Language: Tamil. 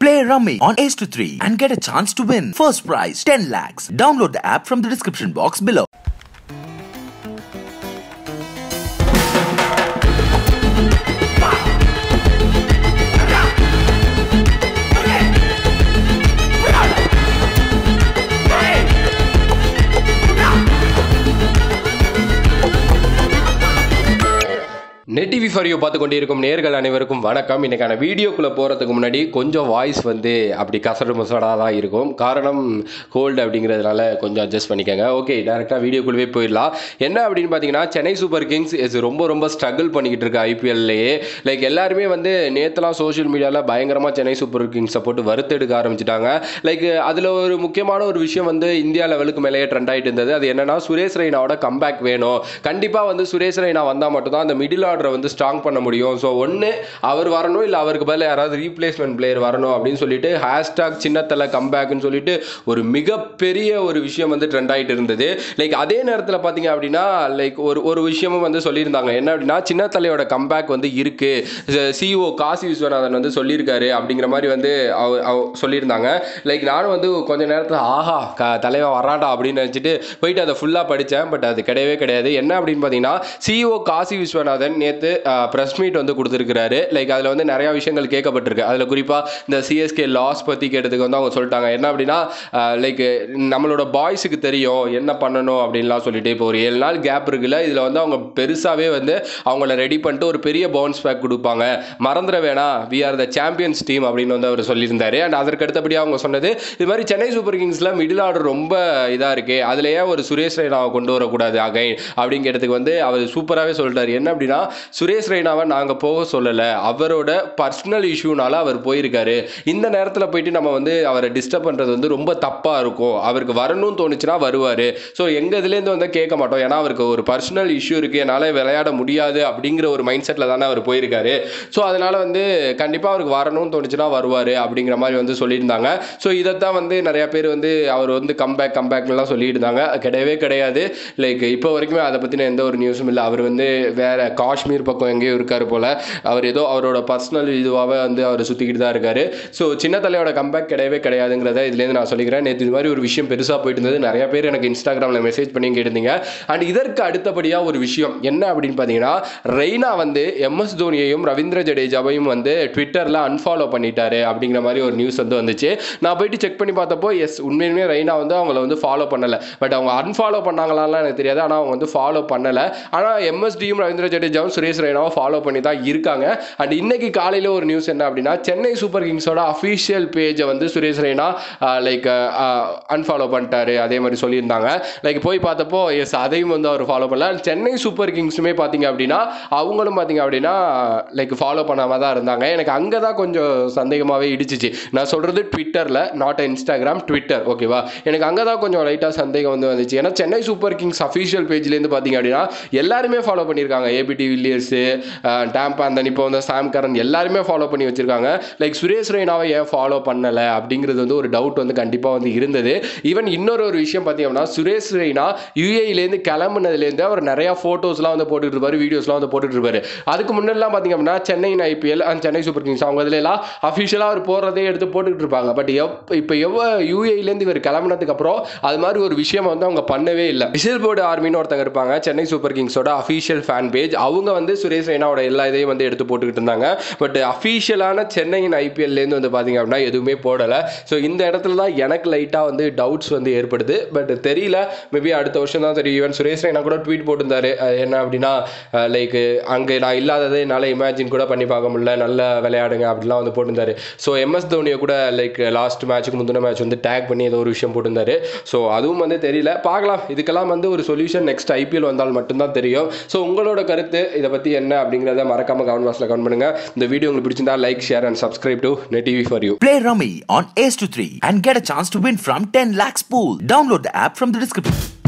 Play Rummy on Ace to 3 and get a chance to win. First prize 10 lakhs. Download the app from the description box below. Net TV for you பார்த்து கொண்டிருக்கும் நேர்கள் அனைவருக்கும் வணக்கம் இன்னைக்கான வீடியோக்குள்ளே போகிறதுக்கு முன்னாடி கொஞ்சம் வாய்ஸ் வந்து அப்படி கசடு முசடாக தான் இருக்கும் காரணம் கோல்டு அப்படிங்கிறதுனால கொஞ்சம் அட்ஜஸ்ட் பண்ணிக்கோங்க ஓகே டேரெக்டாக வீடியோக்குள்ளவே போயிடலாம் என்ன அப்படின்னு பார்த்தீங்கன்னா சென்னை சூப்பர் கிங்ஸ் இஸ் ரொம்ப ரொம்ப ஸ்ட்ரகிள் பண்ணிக்கிட்டு இருக்கு ஐபிஎல்லையே லைக் எல்லாருமே வந்து நேற்றுலாம் சோஷியல் மீடியாவில் பயங்கரமாக சென்னை சூப்பர் கிங்ஸை போட்டு வறுத்தெடுக்க ஆரம்பிச்சிட்டாங்க லைக் அதில் ஒரு முக்கியமான ஒரு விஷயம் வந்து இந்தியா லெவலுக்கு மேலேயே ட்ரெண்ட் ஆகிட்டு இருந்தது அது என்னன்னா சுரேஷ் ரெய்னாவோட கம்பேக் வேணும் கண்டிப்பாக வந்து சுரேஷ் ரெய்னா வந்தால் மட்டும்தான் அந்த மிடில் ஆர்டரை வந்து ஸ்ட்ராங் பண்ண முடியும் ஸோ ஒன்று அவர் வரணும் இல்லை அவருக்கு பதில் யாராவது ரீப்ளேஸ்மெண்ட் பிளேயர் வரணும் அப்படின்னு சொல்லிட்டு ஹேஷ்டாக் சின்னத்தலை கம்பேக்னு சொல்லிட்டு ஒரு மிகப்பெரிய ஒரு விஷயம் வந்து ட்ரெண்ட் ஆகிட்டு இருந்தது லைக் அதே நேரத்தில் பார்த்தீங்க அப்படின்னா லைக் ஒரு ஒரு விஷயமும் வந்து சொல்லியிருந்தாங்க என்ன அப்படின்னா சின்னத்தலையோட கம்பேக் வந்து இருக்கு சிஓ காசி விஸ்வநாதன் வந்து சொல்லியிருக்காரு அப்படிங்கிற மாதிரி வந்து அவ அவ சொல்லியிருந்தாங்க லைக் நானும் வந்து கொஞ்ச நேரத்தில் ஆஹா க தலைவன் வராண்டா அப்படின்னு நினச்சிட்டு போயிட்டு அதை ஃபுல்லாக படித்தேன் பட் அது கிடையவே கிடையாது என்ன அப்படின்னு பார்த்தீங்கன்னா சிஓ காசி விஸ்வநாதன் நேற்று ப்ரெஸ் மீட் வந்து கொடுத்துருக்கிறாரு லைக் அதில் வந்து நிறையா விஷயங்கள் கேட்கப்பட்டிருக்கு அதில் குறிப்பாக இந்த சிஎஸ்கே லாஸ் பற்றி கேட்டதுக்கு வந்து அவங்க சொல்லிட்டாங்க என்ன அப்படின்னா லைக் நம்மளோட பாய்ஸுக்கு தெரியும் என்ன பண்ணணும் அப்படின்லாம் சொல்லிட்டு இப்போ ஒரு ஏழு நாள் கேப் இருக்குல்ல இதில் வந்து அவங்க பெருசாகவே வந்து அவங்கள ரெடி பண்ணிட்டு ஒரு பெரிய பவுன்ஸ் பேக் கொடுப்பாங்க மறந்துட வேணாம் we are the champions team அப்படின்னு வந்து அவர் சொல்லியிருந்தாரு அண்ட் அதற்கு அடுத்தபடியாக அவங்க சொன்னது இது மாதிரி சென்னை சூப்பர் கிங்ஸில் மிடில் ஆர்டர் ரொம்ப இதாக இருக்கு அதுல ஏன் ஒரு சுரேஷ் ரெய்னாவை கொண்டு வரக்கூடாது அகைன் அப்படிங்கிறதுக்கு வந்து அவர் சூப்பராகவே சொல்லிட்டாரு என்ன அப்படின்னா சுரேஷ் ரெய்னாவை நாங்கள் போக சொல்லலை அவரோட பர்சனல் இஷ்யூனால அவர் போயிருக்காரு இந்த நேரத்தில் போயிட்டு நம்ம வந்து அவரை டிஸ்டர்ப் பண்ணுறது வந்து ரொம்ப தப்பாக இருக்கும் அவருக்கு வரணும்னு தோணுச்சுன்னா வருவார் ஸோ எங்கள் இதுலேருந்து வந்து கேட்க மாட்டோம் ஏன்னா அவருக்கு ஒரு பர்சனல் இஷ்யூ இருக்குது என்னால் விளையாட முடியாது அப்படிங்கிற ஒரு மைண்ட் செட்டில் தானே அவர் போயிருக்காரு ஸோ அதனால் வந்து கண்டிப்பாக அவருக்கு வரணும்னு தோணுச்சுன்னா வருவார் அப்படிங்கிற மாதிரி வந்து சொல்லியிருந்தாங்க ஸோ இதைத்தான் வந்து நிறையா பேர் வந்து அவர் வந்து கம்பேக் கம்பேக்லாம் சொல்லிட்டு இருந்தாங்க கிடையவே கிடையாது லைக் இப்போ வரைக்குமே அதை பற்றின எந்த ஒரு நியூஸும் இல்லை அவர் வந்து வேற காஷ்மீர் பக்கம் எங்கேயோ இருக்கார் போல் அவர் ஏதோ அவரோட பர்சனல் இதுவாகவே வந்து அவர் சுற்றிக்கிட்டு தான் இருக்காரு ஸோ சின்ன தலையோட கம்பேக் கிடையவே கிடையாதுங்கிறத இதுலேருந்து நான் சொல்லிக்கிறேன் நேற்று இது மாதிரி ஒரு விஷயம் பெருசாக போயிட்டு இருந்தது நிறைய பேர் எனக்கு இன்ஸ்டாகிராமில் மெசேஜ் பண்ணி கேட்டிருந்தீங்க அண்ட் இதற்கு அடுத்தபடியாக ஒரு விஷயம் என்ன அப்படின்னு பார்த்தீங்கன்னா ரெய்னா வந்து எம்எஸ் தோனியையும் ரவீந்திர ஜடேஜாவையும் வந்து ட்விட்டரில் அன்ஃபாலோ பண்ணிட்டாரு அப்படிங்கிற மாதிரி ஒரு நியூஸ் வந்து வந்துச்சு நான் போயிட்டு செக் பண்ணி பார்த்தப்போ எஸ் உண்மையுமே ரெய்னா வந்து அவங்கள வந்து ஃபாலோ பண்ணலை பட் அவங்க அன்ஃபாலோ பண்ணாங்களான்லாம் எனக்கு தெரியாது ஆனால் அவங்க வந்து ஃபாலோ பண்ணலை ஆனால் எம்எஸ்டியும் ரவீந்திர ஜடேஜாவும் சுரேஷ் ரெய்னாவும் ஃபாலோ பண்ணி தான் இருக்காங்க அண்ட் இன்னைக்கு காலையில் ஒரு நியூஸ் என்ன அப்படின்னா சென்னை சூப்பர் கிங்ஸோட அஃபீஷியல் பேஜை வந்து சுரேஷ் ரெய்னா லைக் அன்ஃபாலோ பண்ணிட்டாரு அதே மாதிரி சொல்லியிருந்தாங்க லைக் போய் பார்த்தப்போ எஸ் அதையும் வந்து அவர் ஃபாலோ பண்ணல சென்னை சூப்பர் கிங்ஸுமே பார்த்தீங்க அப்படின்னா அவங்களும் பார்த்தீங்க அப்படின்னா லைக் ஃபாலோ பண்ணாமல் தான் இருந்தாங்க எனக்கு அங்கே தான் கொஞ்சம் சந்தேகமாகவே இடிச்சிச்சு நான் சொல்கிறது ட்விட்டரில் நாட் இன்ஸ்டாகிராம் ட்விட்டர் ஓகேவா எனக்கு அங்கே தான் கொஞ்சம் லைட்டாக சந்தேகம் வந்து வந்துச்சு ஏன்னா சென்னை சூப்பர் கிங்ஸ் அஃபீஷியல் பேஜ்லேருந்து பார்த்தீங்க அப்படின்னா எல்லாருமே ஃபாலோ பண்ணியிருக்காங்க ஏபிடி வில்லியர்ஸு டேம்பா அந்த இப்போ வந்து சாம் கரன் எல்லாருமே ஃபாலோ பண்ணி வச்சிருக்காங்க லைக் சுரேஷ் ரெய்னாவை ஏன் ஃபாலோ பண்ணலை அப்படிங்கிறது வந்து ஒரு டவுட் வந்து கண்டிப்பாக வந்து இருந்தது ஈவன் இன்னொரு ஒரு விஷயம் பார்த்தீங்கன்னா சுரேஷ் ரெய்னா யூஏஇலேருந்து கிளம்புனதுலேருந்து அவர் நிறையா ஃபோட்டோஸ்லாம் வந்து போட்டுட்டு இருப்பாரு வீடியோஸ்லாம் வந்து போட்டுட்டு இருப்பாரு அதுக்கு முன்னாடிலாம் பார்த்தீங்க அப்படின்னா Chennai IPL and Chennai Super Kings அவங்க இதுல எல்லாம் அஃபிஷியலாக அவர் போடுறதே எடுத்து போட்டுக்கிட்டு இருப்பாங்க பட் எப் இப்போ எவ்வளோ யூஏஇலேருந்து இவர் கிளம்புனதுக்கு அப்புறம் அது மாதிரி ஒரு விஷயம் வந்து அவங்க பண்ணவே இல்லை விசில் போர்டு ஆர்மின்னு ஒருத்தங்க இருப்பாங்க சென்னை சூப்பர் கிங்ஸோட அஃபீஷியல் ஃபேன் பேஜ் அவங்க வந்து சுரேஷ் ரெய்னாவோட எல்லா இதையும் வந்து எடுத்து போட்டுக்கிட்டு இருந்தாங்க பட் அஃபீஷியலான சென்னையின் ஐபிஎல்லேருந்து வந்து பார்த்தீங்க அப்படின்னா எதுவுமே போடலை ஸோ இந்த இடத்துல தான் எனக்கு லைட்டாக வந்து டவுட்ஸ் வந்து ஏற்படுது பட் தெரியல மேபி அடுத்த வருஷம் தான் தெரியும் ஈவன் சுரேஷ் ரெய்னா கூட ட்வீட் போட்டிருந்தாரு அஹ் என்ன அப்படின்னா லைக் அங்கே நான் இல்லாததை என்னால் இமேஜின் கூட பண்ணி பார்க்க முடியல நல்லா விளையாடுங்க அப்படிலாம் வந்து போட்டிருந்தாரு ஸோ எம்எஸ் தோனியை கூட லைக் லாஸ்ட் மேட்ச்சுக்கு முந்தின மேட்ச் வந்து டேக் பண்ணி ஏதோ ஒரு விஷயம் போட்டிருந்தாரு ஸோ அதுவும் வந்து தெரியல பார்க்கலாம் இதுக்கெல்லாம் வந்து ஒரு சொல்யூஷன் நெக்ஸ்ட் ஐபிஎல் வந்தால் மட்டும்தான் தெரியும் ஸோ உங்களோட கருத்து இதை பற்றி என்ன அப்படிங்கிறத மறக்காம கமெண்ட் பாக்ஸில் கமெண்ட் பண்ணுங்க இந்த வீடியோ உங்களுக்கு பிடிச்சிருந்தா like share and subscribe to Net TV for you Play Rummy on Ace to 3 and get a chance to win from 10 lakhs pool. Download the app from the description.